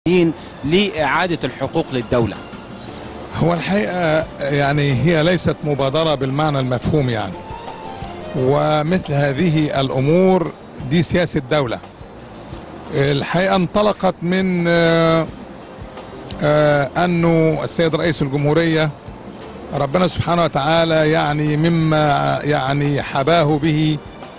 المصريين لإعادة الحقوق للدولة هو الحقيقة يعني هي ليست مبادرة بالمعنى المفهوم يعني ومثل هذه الأمور دي سياسة دولة الحقيقة انطلقت من آه، آه، أنه السيد رئيس الجمهورية ربنا سبحانه وتعالى يعني مما يعني حباه به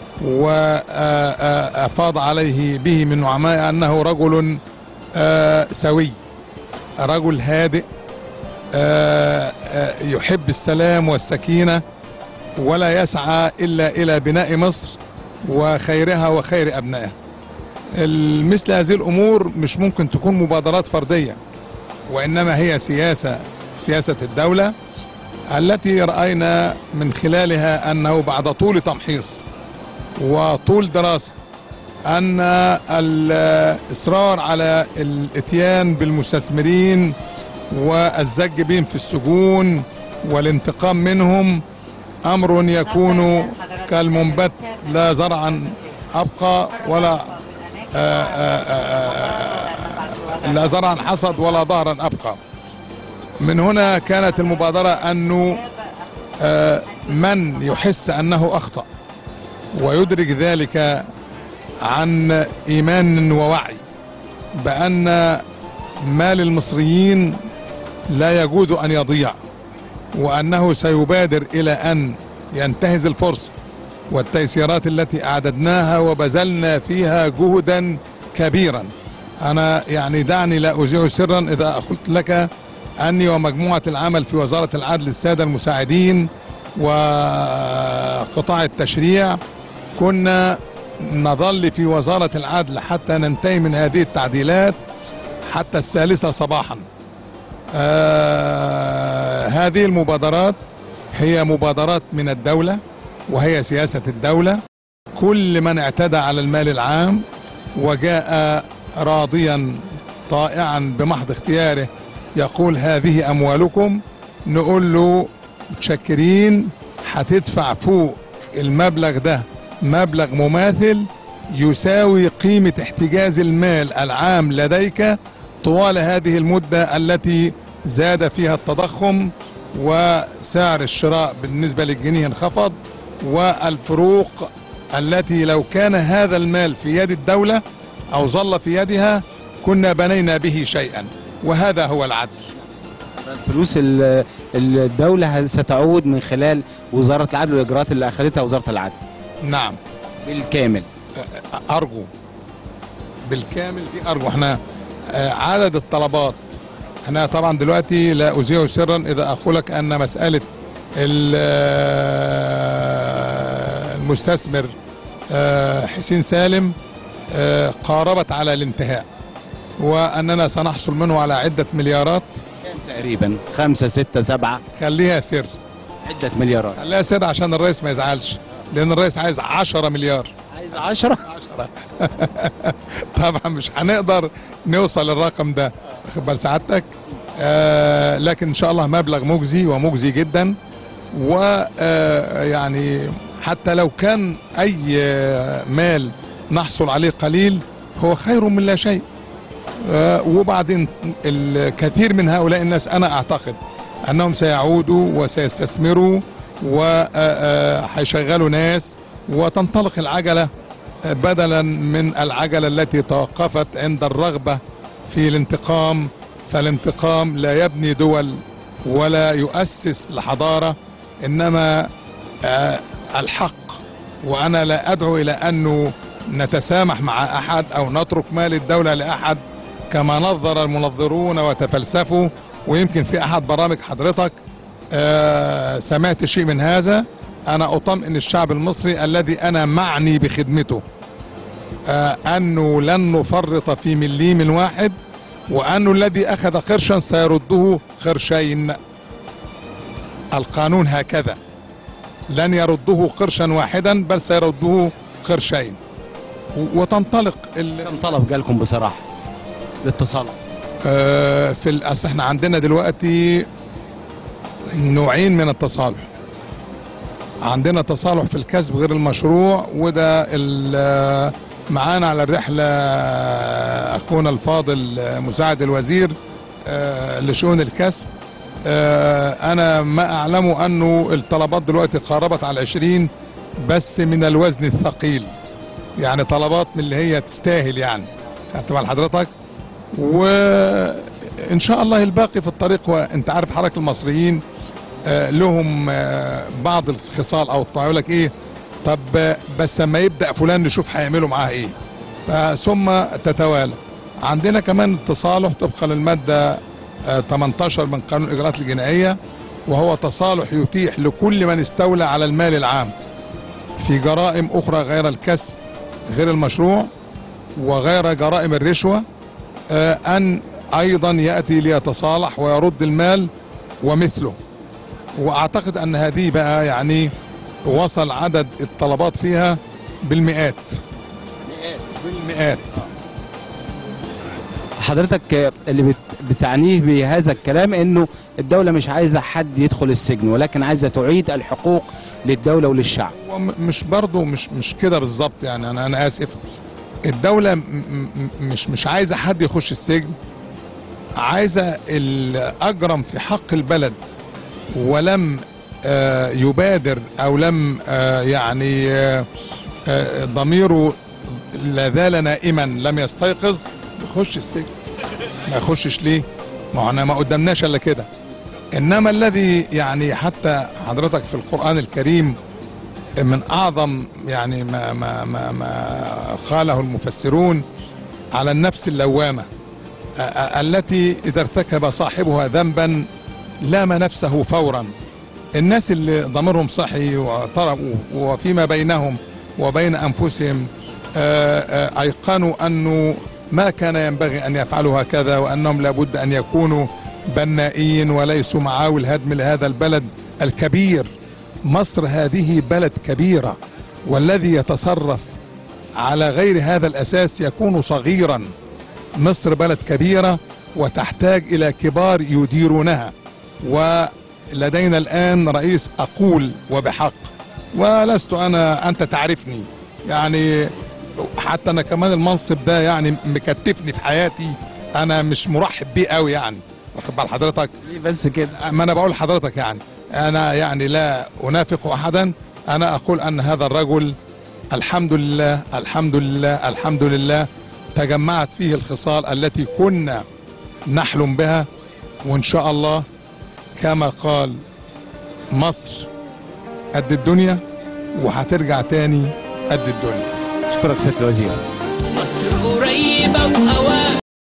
وأفاض عليه به من نعماء أنه رجل آه، سوي رجل هادئ آه، آه، يحب السلام والسكينة ولا يسعى إلا إلى بناء مصر وخيرها وخير أبنائها مثل هذه الأمور مش ممكن تكون مبادرات فردية وإنما هي سياسة سياسة الدولة التي رأينا من خلالها أنه بعد طول تمحيص وطول دراسة أن الإصرار على الإتيان بالمستثمرين والزج بهم في السجون والانتقام منهم أمر يكون كالمنبت لا زرعا أبقى ولا آآ آآ لا زرعا حصد ولا ظهرا أبقى من هنا كانت المبادرة أنه من يحس أنه أخطأ ويدرك ذلك عن إيمان ووعي بأن مال المصريين لا يجود أن يضيع وأنه سيبادر إلى أن ينتهز الفرصة والتيسيرات التي أعددناها وبذلنا فيها جهدا كبيرا أنا يعني دعني لا أزيع سرا إذا قلت لك أني ومجموعة العمل في وزارة العدل السادة المساعدين وقطاع التشريع كنا نظل في وزارة العدل حتى ننتهي من هذه التعديلات حتى الثالثة صباحا آه هذه المبادرات هي مبادرات من الدولة وهي سياسة الدولة كل من اعتدى على المال العام وجاء راضيا طائعا بمحض اختياره يقول هذه أموالكم نقول له متشكرين هتدفع فوق المبلغ ده مبلغ مماثل يساوي قيمة احتجاز المال العام لديك طوال هذه المدة التي زاد فيها التضخم وسعر الشراء بالنسبة للجنيه انخفض والفروق التي لو كان هذا المال في يد الدولة أو ظل في يدها كنا بنينا به شيئا وهذا هو العدل فلوس الدولة ستعود من خلال وزارة العدل والإجراءات اللي أخذتها وزارة العدل نعم بالكامل أرجو بالكامل دي أرجو احنا عدد الطلبات انا طبعا دلوقتي لا أذيع سرا إذا أقول لك أن مسألة المستثمر حسين سالم قاربت على الانتهاء وأننا سنحصل منه على عدة مليارات كام تقريبا خمسة ستة سبعة خليها سر عدة مليارات خليها سر عشان الرئيس ما يزعلش لأن الرئيس عايز 10 مليار عايز 10 10 طبعا مش هنقدر نوصل للرقم ده واخد بال سعادتك آه لكن ان شاء الله مبلغ مجزي ومجزي جدا ويعني حتى لو كان اي مال نحصل عليه قليل هو خير من لا شيء آه وبعدين الكثير من هؤلاء الناس انا اعتقد انهم سيعودوا وسيستثمروا وهيشغلوا ناس وتنطلق العجله بدلا من العجله التي توقفت عند الرغبه في الانتقام فالانتقام لا يبني دول ولا يؤسس لحضاره انما الحق وانا لا ادعو الى انه نتسامح مع احد او نترك مال الدوله لاحد كما نظر المنظرون وتفلسفوا ويمكن في احد برامج حضرتك سمعت شيء من هذا انا اطمئن الشعب المصري الذي انا معني بخدمته انه لن نفرط في مليم واحد وانه الذي اخذ قرشا سيرده قرشين القانون هكذا لن يرده قرشا واحدا بل سيرده قرشين وتنطلق كم طلب جالكم بصراحه الاتصال آه في الاصل احنا عندنا دلوقتي نوعين من التصالح عندنا تصالح في الكسب غير المشروع وده معانا على الرحلة أخونا الفاضل مساعد الوزير آه، لشؤون الكسب آه، أنا ما أعلمه أنه الطلبات دلوقتي قاربت على 20 بس من الوزن الثقيل يعني طلبات من اللي هي تستاهل يعني خدت بال حضرتك وإن شاء الله الباقي في الطريق وأنت عارف حركة المصريين آه، لهم آه، بعض الخصال أو الطاعة يقول لك إيه طب آه، بس لما يبدأ فلان نشوف هيعملوا معاه إيه فثم تتوالى عندنا كمان التصالح طبقا للمادة آه، 18 من قانون الإجراءات الجنائية وهو تصالح يتيح لكل من استولى على المال العام في جرائم أخرى غير الكسب غير المشروع وغير جرائم الرشوة آه، أن أيضا يأتي ليتصالح ويرد المال ومثله وأعتقد أن هذه بقى يعني وصل عدد الطلبات فيها بالمئات بالمئات حضرتك اللي بت- بتعنيه بهذا الكلام انه الدولة مش عايزة حد يدخل السجن ولكن عايزة تعيد الحقوق للدولة وللشعب ومش برضه مش مش كده بالظبط يعني انا انا اسف الدولة م- م- مش مش عايزة حد يخش السجن عايزة الأجرم في حق البلد ولم آه، يبادر أو لم آه، يعني آه، آه، ضميره لا زال نائما لم يستيقظ يخش السجن ما يخشش ليه؟ ما هو احنا ما قدامناش الا كده انما الذي يعني حتى حضرتك في القران الكريم من اعظم يعني ما ما ما, ما قاله المفسرون على النفس اللوامه أ- أ- التي اذا ارتكب صاحبها ذنبا لام نفسه فورا الناس اللي ضميرهم صحي وطربوا وفيما بينهم وبين انفسهم آه، آه، ايقنوا انه ما كان ينبغي ان يفعلوا هكذا وانهم لابد ان يكونوا بنائين وليسوا معاول هدم لهذا البلد الكبير مصر هذه بلد كبيره والذي يتصرف على غير هذا الاساس يكون صغيرا مصر بلد كبيره وتحتاج الى كبار يديرونها ولدينا الان رئيس اقول وبحق ولست انا انت تعرفني يعني حتى انا كمان المنصب ده يعني مكتفني في حياتي انا مش مرحب بيه قوي يعني واخد بال حضرتك ليه بس كده ما انا بقول لحضرتك يعني انا يعني لا انافق احدا انا اقول ان هذا الرجل الحمد لله الحمد لله الحمد لله تجمعت فيه الخصال التي كنا نحلم بها وان شاء الله كما قال مصر قد الدنيا وهترجع تاني قد الدنيا اشكرك سيادة الوزير مصر قريبة وأوان